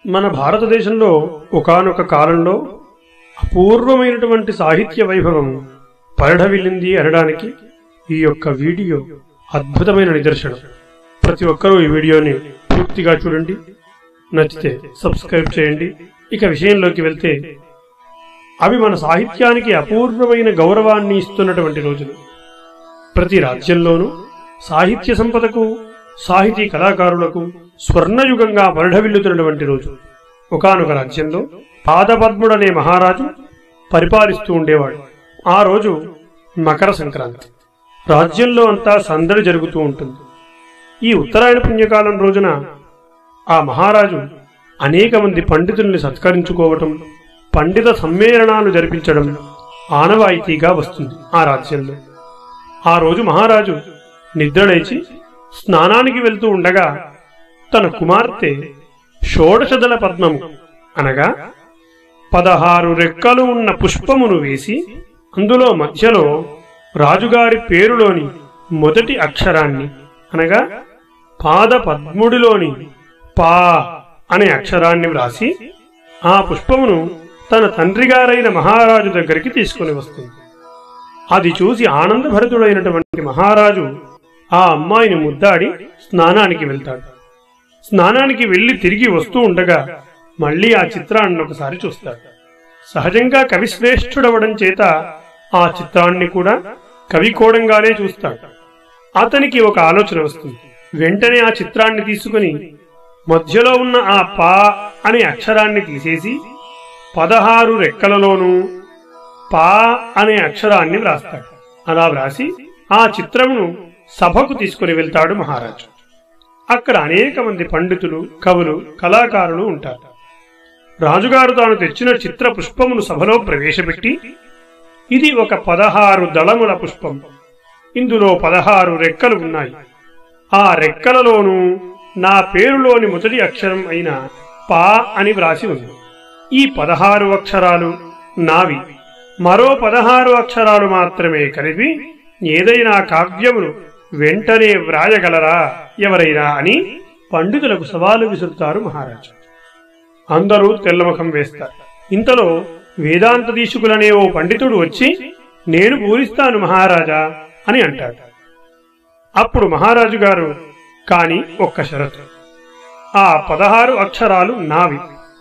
మన భారతదేశంలో ఒకానొక కాలంలో అపూర్వమైనటువంటి సాహిత్య వైభవం పరిఢవిల్లింది అనడానికి ఈ యొక్క వీడియో అద్భుతమైన నిదర్శనం ప్రతి ఒక్కరూ ఈ వీడియోని పూర్తిగా చూడండి నచ్చితే సబ్స్క్రైబ్ చేయండి ఇక విషయంలోకి వెళ్తే అవి మన సాహిత్యానికి అపూర్వమైన గౌరవాన్ని ఇస్తున్నటువంటి రోజులు ప్రతి రాజ్యంలోనూ సాహిత్య సంపదకు సాహితీ కళాకారులకు స్వర్ణయుగంగా పరిఢవిల్లుతున్నటువంటి రోజు ఒకానొక రాజ్యంలో పాదపద్ముడనే మహారాజు పరిపాలిస్తూ ఉండేవాడు ఆ రోజు మకర సంక్రాంతి రాజ్యంలో అంతా సందడి జరుగుతూ ఉంటుంది ఈ ఉత్తరాయణ పుణ్యకాలం రోజున ఆ మహారాజు అనేక మంది పండితుల్ని సత్కరించుకోవటం పండిత సమ్మేళనాలు జరిపించడం ఆనవాయితీగా వస్తుంది ఆ రాజ్యంలో ఆ రోజు మహారాజు నిద్రలేచి స్నానానికి వెళ్తూ ఉండగా తన కుమార్తె షోడశదళ పద్మము అనగా పదహారు రెక్కలు ఉన్న పుష్పమును వేసి అందులో మధ్యలో రాజుగారి పేరులోని మొదటి అక్షరాన్ని అనగా పాద పద్ముడిలోని పా అనే అక్షరాన్ని వ్రాసి ఆ పుష్పమును తన తండ్రిగారైన మహారాజు దగ్గరికి తీసుకుని వస్తుంది అది చూసి ఆనందభరితుడైనటువంటి మహారాజు ఆ అమ్మాయిని ముద్దాడి స్నానానికి వెళ్తాడు స్నానానికి వెళ్లి తిరిగి వస్తూ ఉండగా మళ్ళీ ఆ చిత్రాన్ని ఒకసారి చూస్తాడు సహజంగా కవిశ్రేష్ఠుడవడం చేత ఆ చిత్రాన్ని కూడా కవికోడంగానే చూస్తాడు అతనికి ఒక ఆలోచన వస్తుంది వెంటనే ఆ చిత్రాన్ని తీసుకుని మధ్యలో ఉన్న ఆ పా అనే అక్షరాన్ని తీసేసి పదహారు రెక్కలలోనూ పా అనే అక్షరాన్ని వ్రాస్తాడు అలా వ్రాసి ఆ చిత్రమును సభకు తీసుకుని వెళ్తాడు మహారాజు అక్కడ అనేక మంది పండితులు కవులు కళాకారులు ఉంటారు రాజుగారు తాను తెచ్చిన చిత్ర పుష్పమును సభలో ప్రవేశపెట్టి ఇది ఒక పదహారు దళముల పుష్పం ఇందులో పదహారు రెక్కలు ఉన్నాయి ఆ రెక్కలలోనూ నా పేరులోని మొదటి అక్షరం అయిన పా అని వ్రాసి ఉంది ఈ పదహారు అక్షరాలు నావి మరో పదహారు అక్షరాలు మాత్రమే కలిపి ఏదైనా కావ్యమును వెంటనే వ్రాయగలరా ఎవరైనా అని పండితులకు సవాలు విసురుతారు మహారాజు అందరూ తెల్లముఖం వేస్తారు ఇంతలో వేదాంత దీశుకులనే ఓ పండితుడు వచ్చి నేను పూరిస్తాను మహారాజా అని అంటాడు అప్పుడు మహారాజు గారు కాని ఒక్క షరతు ఆ పదహారు అక్షరాలు నావి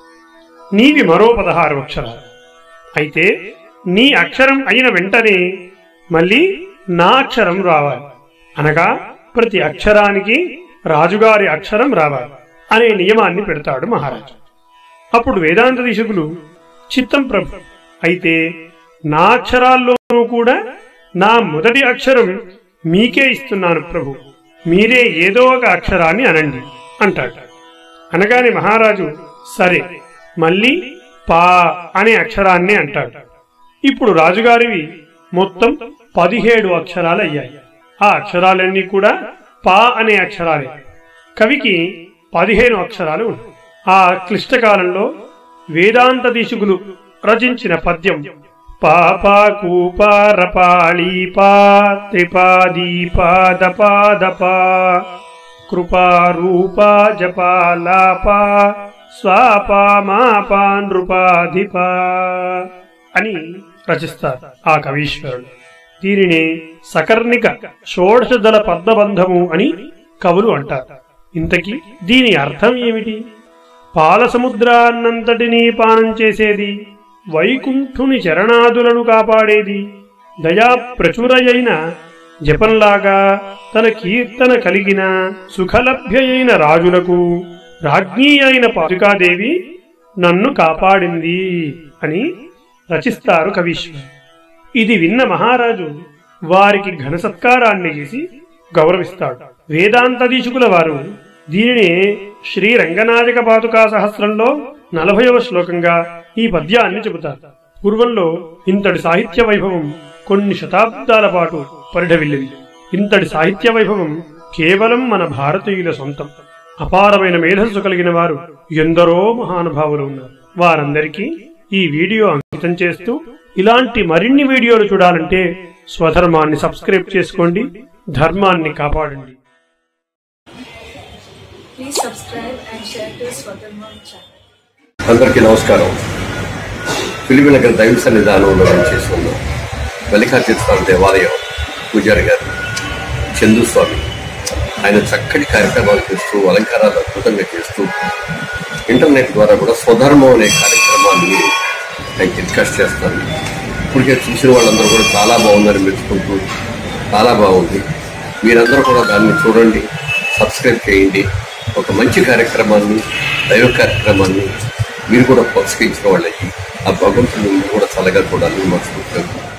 నీవి మరో పదహారు అక్షరాలు అయితే నీ అక్షరం అయిన వెంటనే మళ్ళీ నా అక్షరం రావాలి అనగా ప్రతి అక్షరానికి రాజుగారి అక్షరం రావాలి అనే నియమాన్ని పెడతాడు మహారాజు అప్పుడు వేదాంత దీశకులు చిత్తం ప్రభు అయితే నా అక్షరాల్లోనూ కూడా నా మొదటి అక్షరం మీకే ఇస్తున్నాను ప్రభు మీరే ఏదో ఒక అక్షరాన్ని అనండి అంటాడు అనగానే మహారాజు సరే మళ్ళీ పా అనే అక్షరాన్ని అంటాడు ఇప్పుడు రాజుగారివి మొత్తం పదిహేడు అక్షరాలు అయ్యాయి ఆ అక్షరాలన్నీ కూడా పా అనే అక్షరాలే కవికి పదిహేను అక్షరాలు ఉన్నాయి ఆ క్లిష్టకాలంలో వేదాంత దీశుకులు రచించిన పద్యం పాపా కూపారపాళీ పా త్రిపాదీపాదపాదపా కృపా రూపా జపాలాపా స్వాపా మాపా నృపాధిపా అని రచిస్తారు ఆ కవీశ్వరుడు దీనిని సకర్ణిక షోడశదళ పద్మబంధము అని కవులు అంటారు ఇంతకీ దీని అర్థం ఏమిటి పాల సముద్రాన్నంతటినీ పానం చేసేది వైకుంఠుని చరణాదులను కాపాడేది దయా ప్రచురయైన జపంలాగా తన కీర్తన కలిగిన సుఖలభ్యయైన రాజులకు రాజ్ఞీ అయిన పాదుకాదేవి నన్ను కాపాడింది అని రచిస్తారు కవీశ్వరు ఇది విన్న మహారాజు వారికి ఘన సత్కారాన్ని చేసి గౌరవిస్తాడు వేదాంత దీశుకుల వారు దీనిని శ్రీ రంగనాయక పాదుకా సహస్రంలో నలభైవ శ్లోకంగా ఈ పద్యాన్ని చెబుతారు పూర్వంలో ఇంతటి సాహిత్య వైభవం కొన్ని శతాబ్దాల పాటు పరిఢవిల్లింది ఇంతటి సాహిత్య వైభవం కేవలం మన భారతీయుల సొంతం అపారమైన మేధస్సు కలిగిన వారు ఎందరో మహానుభావులు ఉన్నారు వారందరికీ ఈ వీడియో అంకితం చేస్తూ ఇలాంటి మరిన్ని వీడియోలు చూడాలంటే స్వధర్మాన్ని సబ్స్క్రైబ్ చేసుకోండి ధర్మాన్ని కాపాడండి Please subscribe and share to Swatarma channel. అందరికీ నమస్కారం ఫిలిమినగర్ దైవ సన్నిధానంలో చేసి ఉన్నాం మల్లికార్జున స్వామి దేవాలయం పూజారి గారు చందు స్వామి ఆయన చక్కటి కార్యక్రమాలు చేస్తూ అలంకారాలు అద్భుతంగా చేస్తూ ఇంటర్నెట్ ద్వారా కూడా స్వధర్మం అనే కార్యక్రమాన్ని ఆయన టెలికాస్ట్ చేస్తారు ఇప్పటికే చూసిన వాళ్ళందరూ కూడా చాలా బాగుందని మెచ్చుకుంటూ చాలా బాగుంది మీరందరూ కూడా దాన్ని చూడండి సబ్స్క్రైబ్ చేయండి ఒక మంచి కార్యక్రమాన్ని దైవ కార్యక్రమాన్ని మీరు కూడా ప్రోత్సహించిన వాళ్ళకి ఆ భగవంతుని మీరు కూడా చల్లగా చూడాలని మనస్ఫూర్తిగా